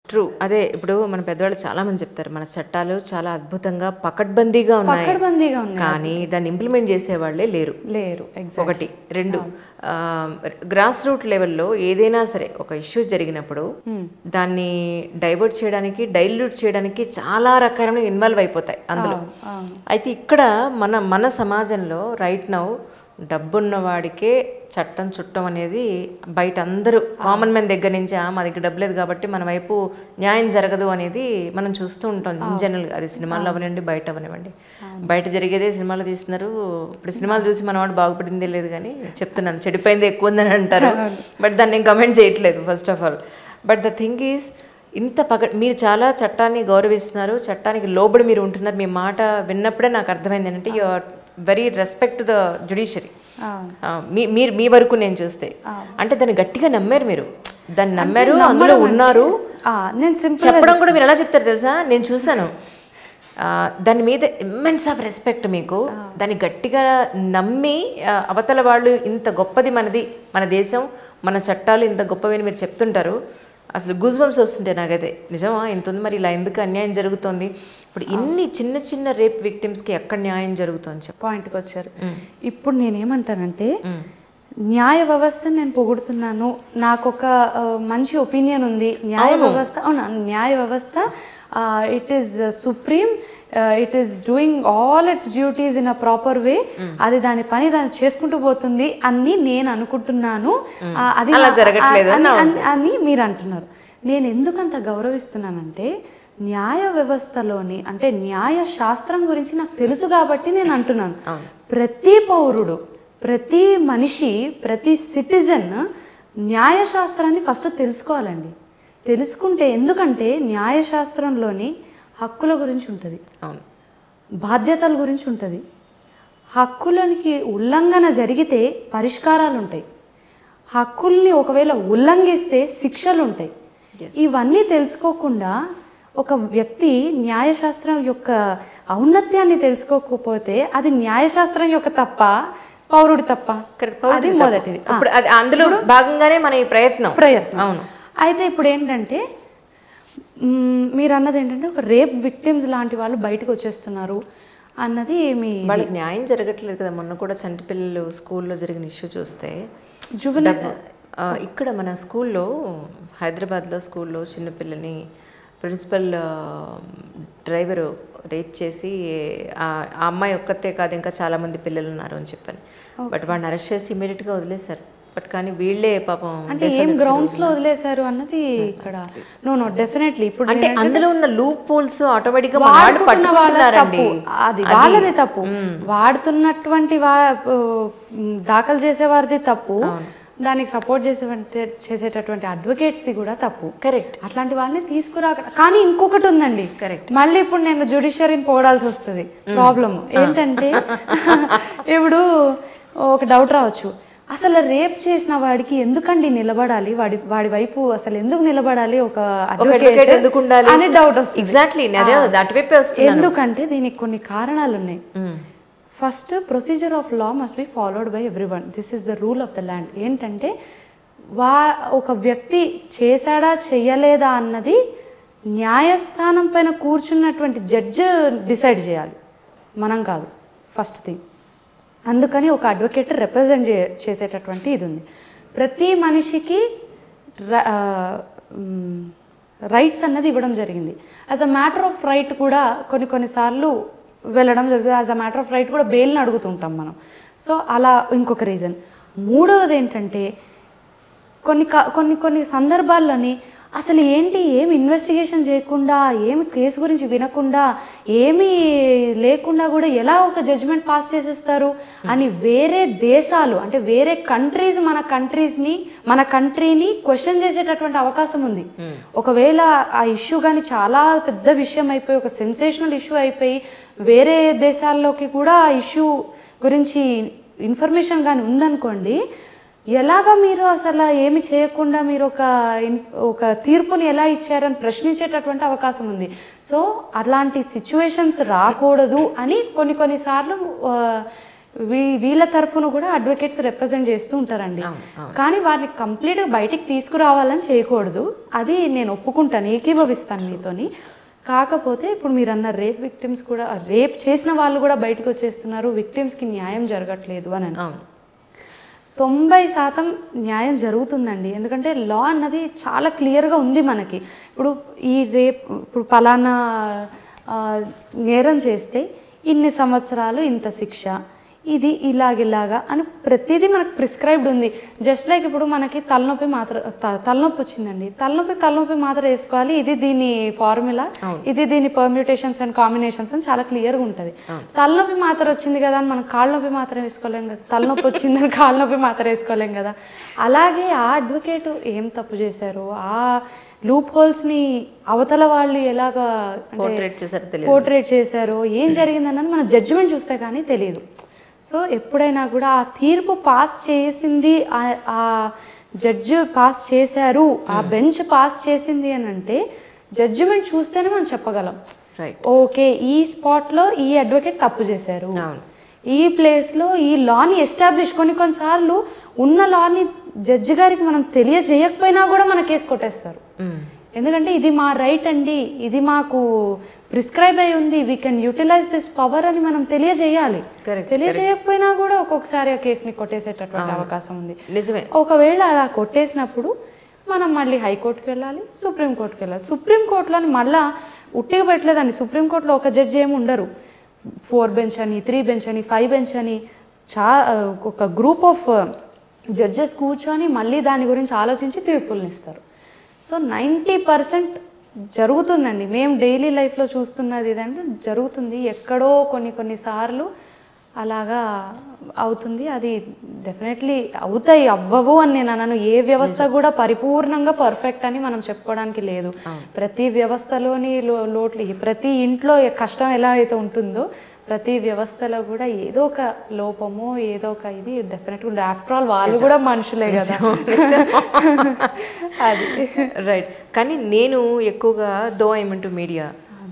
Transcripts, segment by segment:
True అదే ఇప్పుడు మన పెద్దవాళ్ళు చాలా మంది చెప్తారు మన చట్టాలు చాలా అద్భుతంగా పకడ్బందీగా ఉన్నాయి పకడ్బందీగా ఉన్నాయి కానీ దాన్ని ఇంప్లిమెంట్ చేసే వాళ్ళే లేరు లేరు ఎగ్జాక్ట్ ఒకటి రెండు గ్రాస్ రూట్ లెవెల్లో ఏదైనా సరే ఒక ఇష్యూ జరిగినప్పుడు దాన్ని డైవర్ట్ చేయడానికి డైల్యూట్ చేయడానికి చాలా రకాలైన ఇన్వాల్వ్ అయిపోతాయి అందులో అయితే ఇక్కడ మన మన సమాజంలో రైట్ నౌ డబ్బున్న వాడికే చట్టం చుట్టం అనేది బయట అందరూ కామన్ మ్యాన్ దగ్గర నుంచి "ఆ, మా దగ్గర డబ్బు లేదు కాబట్టి మన వైపు న్యాయం జరగదు అనేది మనం చూస్తూ ఉంటాం ఇన్ జనరల్ అది సినిమాల్లో అవనివ్వండి బయట అవనివ్వండి బయట జరిగేదే సినిమాలో తీస్తున్నారు ఇప్పుడు సినిమాలు చూసి మన వాడు బాగుపడిందే లేదు కానీ చెప్తున్నాను చెడిపోయింది ఎక్కువ ఉందని అంటారు బట్ దాన్ని నేను కమెంట్ చేయట్లేదు first of all but the thing is ఇంత పగ మీరు చాలా చట్టాన్ని గౌరవిస్తున్నారు చట్టానికి లోబడి మీరు ఉంటున్నారు మీ మాట విన్నప్పుడే నాకు అర్థమైంది ఏంటంటే you are very respect the judiciary మీ మీరు మీ వరకు నేను చూస్తే అంటే దాన్ని గట్టిగా నమ్మారు మీరు దాన్ని నమ్మారు అందులో ఉన్నారు నేను సింపుల్ చెప్పడం కూడా మీరు ఎలా చెప్తారు తెలుసా నేను చూశాను ఆ, దాని మీద ఇమ్మెన్స్ ఆఫ్ రెస్పెక్ట్ మీకు దాన్ని గట్టిగా నమ్మి ఆ, అవతల వాళ్ళు ఇంత గొప్పది మనది మన దేశం మన చట్టాలు ఇంత గొప్పవి అని మీరు చెప్తుంటారు అసలు గుజ్బంస్ వస్తుంటాయి నాకైతే నిజమా ఇంత ఉంది మరి ఇలా ఎందుకు అన్యాయం జరుగుతోంది ఇప్పుడు ఇన్ని చిన్న చిన్న రేప్ విక్టిమ్స్కి ఎక్కడ న్యాయం జరుగుతుంది చెప్పు పాయింట్కి వచ్చారు ఇప్పుడు నేనేమంటానంటే న్యాయ వ్యవస్థ నేను పొగుడుతున్నాను నాకు ఒక ఆ, మంచి ఒపీనియన్ ఉంది న్యాయ వ్యవస్థ అవునా న్యాయ వ్యవస్థ it is supreme it is doing all its duties in a proper way అది దాని పని దాన్ని చేసుకుంటూ పోతుంది అని నేను అనుకుంటున్నాను ఆ, అది అలా నా- జరగట్లేదు అని అని- నా అని- అని మీరు అంటున్నారు నేను ఎందుకంత గౌరవిస్తున్నానంటే న్యాయ వ్యవస్థలోని అంటే న్యాయ శాస్త్రం గురించి నాకు తెలుసు కాబట్టి నేను అంటున్నాను ప్రతి పౌరుడు ప్రతి మనిషి ప్రతి సిటిజన్ న్యాయశాస్త్రాన్ని ఫస్ట్ తెలుసుకోవాలండి తెలుసుకుంటే ఎందుకంటే న్యాయశాస్త్రంలోని హక్కుల గురించి ఉంటుంది అవును బాధ్యతల గురించి ఉంటుంది హక్కులకి ఉల్లంఘన జరిగితే పరిష్కారాలు ఉంటాయి హక్కుల్ని ఒకవేళ ఉల్లంఘిస్తే శిక్షలు ఉంటాయి ఇవన్నీ తెలుసుకోకుండా ఒక వ్యక్తి న్యాయశాస్త్రం యొక్క ఔన్నత్యాన్ని తెలుసుకోకపోతే అది న్యాయశాస్త్రం యొక్క తప్ప పౌరుడి తప్ప Correct. అది మొదటిది ఆ. ఇప్పుడు అది అందులో భాగంగానే మన ఈ ప్రయత్నం ప్రయత్నం అవును అయితే ఇప్పుడు ఏంటంటే మ్, మీరు అన్నది ఏంటంటే ఒక రేప్ విక్టిమ్స్ లాంటి వాళ్ళు బయటకు వచ్చేస్తున్నారు అన్నది మీ వాళ్ళకి న్యాయం జరగట్లేదు కదా మొన్న కూడా చంటి పిల్లలు స్కూల్లో జరిగిన ఇష్యూ చూస్తే జువెన డబ్బు ఆ, ఇక్కడ మన స్కూల్లో హైదరాబాద్లో స్కూల్లో చిన్నపిల్లని ప్రిన్సిపల్ డ్రైవరు రేప్ చేసి ఆ ఆ అమ్మాయి ఒక్కతే కాదు ఇంకా చాలా మంది పిల్లలు ఉన్నారు అని చెప్పాను బట్ వాడిని అరెస్ట్ చేసి ఇమీడియట్గా వదిలేశారు బట్ కానీ వీళ్ళే పాపం అంటే ఏం గ్రౌండ్స్ లో వదిలేశారు అన్నది ఇక్కడ నో నో డెఫినెట్లీ ఇప్పుడు అంటే అందులో ఉన్న లూప్ పోల్స్ ఆటోమేటిక్ గా మన వాళ్ళు వాడుకున్న వాళ్ళ తప్పు పట్టుకుంటున్నారండి అది వాళ్ళదే తప్పు వాడుతున్నటువంటి వా ఉమ్, దాఖలు చేసేవారిది తప్పు దానికి సపోర్ట్ చేసే చేసేటటువంటి అడ్వకేట్స్ ది కూడా తప్పు కరెక్ట్ అట్లాంటి వాళ్ళని తీసుకురా కానీ ఇంకొకటి ఉందండి Correct. మళ్ళీ ఇప్పుడు నేను జుడిషియరీని పోడాల్సి వస్తుంది ప్రాబ్లమ్ ఏంటంటే ఇప్పుడు ఒక డౌట్ రావచ్చు అసలు రేప్ చేసిన వాడికి ఎందుకండి నిలబడాలి వాడి వాడి వైపు అసలు ఎందుకు నిలబడాలి ఒక ఒక అడ్వకేట్ అడ్వకేట్ ఎందుకు ఉండాలి అని డౌట్ వస్తుంది ఎగ్జాక్ట్లీ అదే అటువైపే వస్తుంది ఎందుకంటే దీనికి కొన్ని కారణాలు ఉన్నాయి first procedure of law must be followed by everyone this is the rule of the land ఏంటంటే వా ఒక వ్యక్తి చేశాడా చెయ్యలేదా అన్నది న్యాయస్థానం పైన కూర్చున్నటువంటి జడ్జ్ డిసైడ్ చేయాలి మనం కాదు ఫస్ట్ థింగ్ అందుకని ఒక అడ్వకేట్ రిప్రజెంట్ చే చేసేటటువంటి ఇది ఉంది ప్రతి మనిషికి రైట్స్ అన్నది ఇవ్వడం జరిగింది as a matter of right కూడా కొన్ని కొన్నిసార్లు వెళ్ళడం జరుగుతుంది as a matter of right కూడా బెయిల్ని అడుగుతుంటాం మనం సో అలా ఇంకొక రీజన్ మూడవది ఏంటంటే కొన్ని క- కొన్ని కొన్ని సందర్భాల్లోని అసలు ఏంటి ఏమి ఇన్వెస్టిగేషన్ చేయకుండా ఏమి కేసు గురించి వినకుండా ఏమీ లేకుండా కూడా ఎలా ఒక జడ్జ్మెంట్ పాస్ చేసేస్తారు అని వేరే దేశాలు అంటే వేరే కంట్రీస్ మన కంట్రీస్ని మన కంట్రీని క్వశ్చన్ చేసేటటువంటి అవకాశం ఉంది ఒకవేళ ఆ ఇష్యూ కానీ చాలా పెద్ద విషయం అయిపోయి ఒక సెన్సేషనల్ ఇష్యూ అయిపోయి వేరే దేశాల్లోకి కూడా ఆ ఇష్యూ గురించి ఇన్ఫర్మేషన్ కానీ ఉందనుకోండి ఎలాగ మీరు అసలు ఏమి చేయకుండా మీరు ఒక ఇన్- ఒక తీర్పుని ఎలా ఇచ్చారని ప్రశ్నించేటటువంటి అవకాశం ఉంది సో అలాంటి సిచ్యువేషన్స్ రాకూడదు అని కొన్ని కొన్నిసార్లు ఆ, వీ వీళ్ళ తరఫున కూడా అడ్వకేట్స్ రిప్రజెంట్ చేస్తూ ఉంటారండి కానీ వారిని కంప్లీట్గా బయటికి తీసుకురావాలని చేయకూడదు అది నేను ఒప్పుకుంటాను ఏకీభవిస్తాను మీతోని కాకపోతే ఇప్పుడు మీరు అన్న రేప్ విక్టిమ్స్ కూడా రేప్ చేసిన వాళ్ళు కూడా బయటకు వచ్చేస్తున్నారు విక్టిమ్స్కి న్యాయం జరగట్లేదు అని అవును తొంభై శాతం న్యాయం జరుగుతుందండి ఎందుకంటే లా అన్నది చాలా క్లియర్గా ఉంది మనకి ఇప్పుడు ఈ రేప్ ఇప్పుడు పలానా ఆ, నేరం చేస్తే ఇన్ని సంవత్సరాలు ఇంత శిక్ష ఇది ఇలాగిలాగా అని ప్రతిదీ మనకు ప్రిస్క్రైబ్డ్ ఉంది జస్ట్ లైక్ ఇప్పుడు మనకి తలనొప్పి మాత్ర త- తలనొప్పి వచ్చిందండి తలనొప్పి తలనొప్పి మాత్రం వేసుకోవాలి ఇది దీని ఫార్ములా ఇది దీని పర్మ్యూటేషన్స్ అండ్ కాంబినేషన్స్ అని చాలా క్లియర్గా ఉంటుంది తలనొప్పి మాత్రం వచ్చింది కదా అని మనం కాళ్ళ నొప్పి మాత్రం వేసుకోలేం కదా తలనొప్పి వచ్చిందని కాళ్ళ నొప్పి మాత్రం వేసుకోలేం కదా అలాగే ఆ అడ్వకేట్ ఏం తప్పు చేశారు ఆ లూప్ హోల్స్ని అవతల వాళ్ళు ఎలాగా పోర్ట్రేట్ చేశారు తెలియదు పోర్ట్రేట్ చేశారో ఏం జరిగిందన్నది మన జడ్జిమెంట్ చూస్తే కానీ తెలియదు సో ఎప్పుడైనా కూడా ఆ తీర్పు పాస్ చేసింది ఆ- ఆ జడ్జి పాస్ చేశారు ఆ బెంచ్ పాస్ చేసింది అని అంటే జడ్జిమెంట్ చూస్తేనే మనం చెప్పగలం రైట్ ఓకే ఈ స్పాట్లో ఈ అడ్వకేట్ తప్పు చేశారు అవును ఈ ప్లేస్లో ఈ లాని ఎస్టాబ్లిష్ కొన్ని కొన్నిసార్లు ఉన్న లాని జడ్జి గారికి మనం తెలియజేయకపోయినా కూడా మన కేసు కొట్టేస్తారు మ్మ్. ఎందుకంటే ఇది మా రైట్ అండి ఇది మాకు ప్రిస్క్రైబ్ అయి ఉంది we can utilise this power అని మనం తెలియజేయాలి Correct, తెలియజేయకపోయినా కూడా ఒక్కొక్కసారి ఆ కేసుని కొట్టేసేటటువంటి అవకాశం ఉంది నిజమే ఒకవేళ అలా కొట్టేసినప్పుడు మనం మళ్ళీ హైకోర్టుకి వెళ్ళాలి సుప్రీంకోర్టుకి వెళ్ళాలి సుప్రీంకోర్టులో మళ్ళా ఉట్టిగా పెట్టలేదండి సుప్రీంకోర్టులో ఒక జడ్జి ఏమి ఉండరు ఫోర్ బెంచ్ అని త్రీ బెంచ్ అని ఫైవ్ బెంచ్ అని చా ఒక గ్రూప్ ఆఫ్ జడ్జెస్ కూర్చొని మళ్ళీ దాని గురించి ఆలోచించి తీర్పులను ఇస్తారు సో నైంటీ పర్సెంట్ జరుగుతుందండి మేము డైలీ లైఫ్లో చూస్తున్నది ఇదంటే జరుగుతుంది ఎక్కడో కొన్ని కొన్నిసార్లు అలాగా అవుతుంది అది డెఫినెట్లీ అవుతాయి అవ్వవు అని నేను అనను ఏ వ్యవస్థ కూడా పరిపూర్ణంగా పర్ఫెక్ట్ అని మనం చెప్పుకోవడానికి లేదు ప్రతి వ్యవస్థలోని లో- లోట్లు ప్రతి ఇంట్లో ఏ కష్టం ఎలా అయితే ఉంటుందో ప్రతి వ్యవస్థలో కూడా ఏదో ఒక లోపమో ఏదో ఒక ఇది డెఫినెట్గా ఆఫ్టర్ ఆల్ వాళ్ళు కూడా మనుషులే కదా అది రైట్ కానీ నేను ఎక్కువగా దో ఐమంటూ media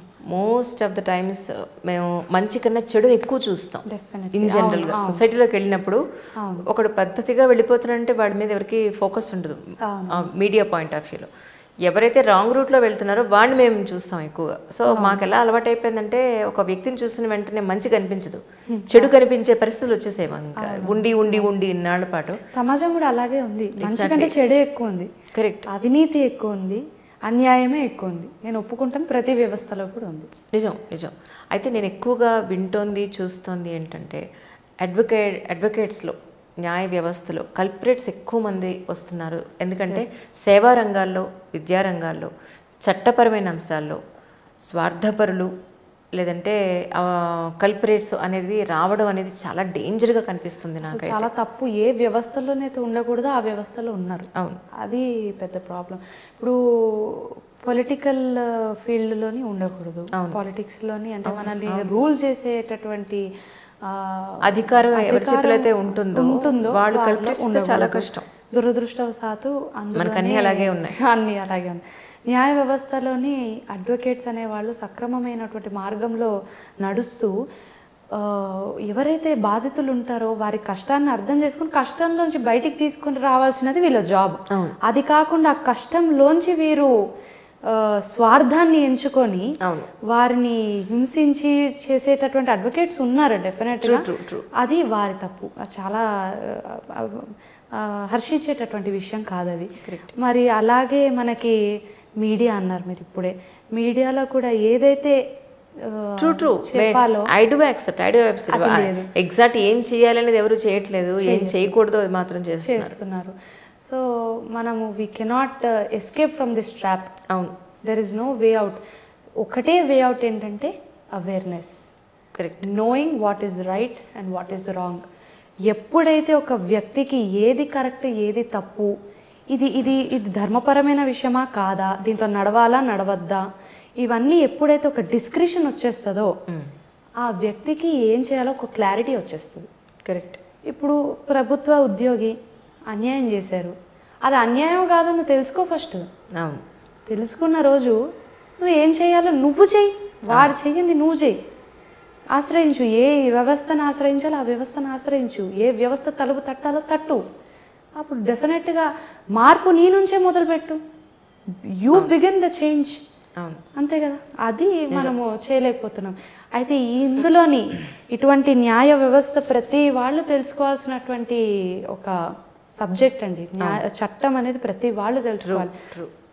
most of the times మేము మంచి కన్నా చెడుని ఎక్కువ చూస్తాం Definitely. ఇన్ జనరల్గా సొసైటీలోకి వెళ్ళినప్పుడు ఒకడు పద్ధతిగా వెళ్ళిపోతున్నాడంటే వాడి మీద ఎవరికి ఫోకస్ ఉండదు మీడియా పాయింట్ ఆఫ్ వ్యూలో ఎవరైతే రాంగ్ రూట్లో వెళ్తున్నారో వాడిని మేము చూస్తాం ఎక్కువగా సో మాకు ఎలా అలవాటు అయిపోయిందంటే ఒక వ్యక్తిని చూసిన వెంటనే మంచి కనిపించదు చెడు కనిపించే పరిస్థితులు వచ్చేసేవి ఇంకా ఉండి ఉండి ఉండి ఇన్నాళ్ళ పాటు సమాజం కూడా అలాగే ఉంది మంచి కంటే చెడే ఎక్కువ ఉంది కరెక్ట్ అవినీతి ఎక్కువ ఉంది అన్యాయమే ఎక్కువ ఉంది నేను ఒప్పుకుంటాను ప్రతి వ్యవస్థలో కూడా ఉంది నిజం నిజం అయితే నేను ఎక్కువగా వింటోంది చూస్తోంది ఏంటంటే అడ్వకేట్ అడ్వకేట్స్లో న్యాయ వ్యవస్థలో కల్పరేట్స్ ఎక్కువ మంది వస్తున్నారు ఎందుకంటే సేవా రంగాల్లో విద్యా రంగాల్లో చట్టపరమైన అంశాల్లో స్వార్థపరులు లేదంటే కల్పరేట్స్ అనేది రావడం అనేది చాలా డేంజర్గా కనిపిస్తుంది నాకు చాలా తప్పు ఏ వ్యవస్థలోనైతే ఉండకూడదో ఆ వ్యవస్థలో ఉన్నారు అవును అది పెద్ద ప్రాబ్లం ఇప్పుడు పొలిటికల్ ఫీల్డ్లోని ఉండకూడదు పాలిటిక్స్లోని అంటే మనల్ని రూల్ చేసేటటువంటి ఆ, అధికారం ఎవరి అధికారం చేతిలో అయితే ఉంటుందో ఉంటుందో వాళ్ళు వాళ్ళలో కల్పరేట్స్ చాలా ఉండకూడదు. కష్టం దురదృష్టవశాత్తు మనకు అన్నీ అలాగే ఉన్నాయి. అన్నీ అలాగే ఉన్నాయి న్యాయ వ్యవస్థలోని అడ్వకేట్స్ అనేవాళ్ళు సక్రమమైనటువంటి మార్గంలో నడుస్తూ ఆ, ఎవరైతే బాధితులు ఉంటారో వారి కష్టాన్ని అర్థం చేసుకుని కష్టంలోంచి బయటికి తీసుకుని రావాల్సినది వీళ్ళ జాబ్ అది కాకుండా ఆ కష్టంలోంచి వీరు ఆ, స్వార్థాన్ని ఎంచుకొని అవును వారిని హింసించి చేసేటటువంటి అడ్వకేట్స్ ఉన్నారు డెఫినెట్గా true, true. అది వారి తప్పు అది చాలా ఆ, ఆ, హర్షించేటటువంటి విషయం కాదు అది మరి అలాగే మనకి మీడియా అన్నారు మీరు ఇప్పుడే మీడియాలో కూడా ఏదైతే ఆ, ట్రూ ట్రూ చెప్పాలో I do accept I do accept exact ఏం చేయాలనేది ఎవరు చేయట్లేదు ఏం చేయకూడదు అది మాత్రం చేస్తున్నారు చేస్తున్నారు సో మనము we cannot escape from this trap అవును there is no way out ఒకటే వే అవుట్ ఏంటంటే awareness correct knowing what is right and what is wrong ఎప్పుడైతే ఒక వ్యక్తికి ఏది కరెక్ట్ ఏది తప్పు ఇది ఇది ఇది ధర్మపరమైన విషయమా కాదా దీంట్లో నడవాలా నడవద్దా ఇవన్నీ ఎప్పుడైతే ఒక డిస్క్రిప్షన్ వచ్చేస్తుందో ఆ వ్యక్తికి ఏం చేయాలో ఒక క్లారిటీ వచ్చేస్తుంది కరెక్ట్ ఇప్పుడు ప్రభుత్వ ఉద్యోగి అన్యాయం చేశారు అది అన్యాయం కాదో నువ్వు తెలుసుకో ఫస్ట్ అవును తెలుసుకున్న రోజు నువ్వు ఏం చేయాలో నువ్వు చెయ్యి వాడు చెయ్యింది నువ్వు చెయ్యి ఆశ్రయించు ఏ వ్యవస్థను ఆశ్రయించాలో ఆ వ్యవస్థను ఆశ్రయించు ఏ వ్యవస్థ తలుపు తట్టాలో తట్టు అప్పుడు డెఫినెట్గా మార్పు నీ నుంచే మొదలుపెట్టు యూ బిగిన్ ద చేంజ్ అవును అంతే కదా అది మనము చేయలేకపోతున్నాం అయితే ఇందులోని ఇటువంటి న్యాయ వ్యవస్థ ప్రతి వాళ్ళు తెలుసుకోవాల్సినటువంటి ఒక సబ్జెక్ట్ అండి న్యాయ చట్టం అనేది ప్రతి వాళ్ళు తెలుసుకోవాలి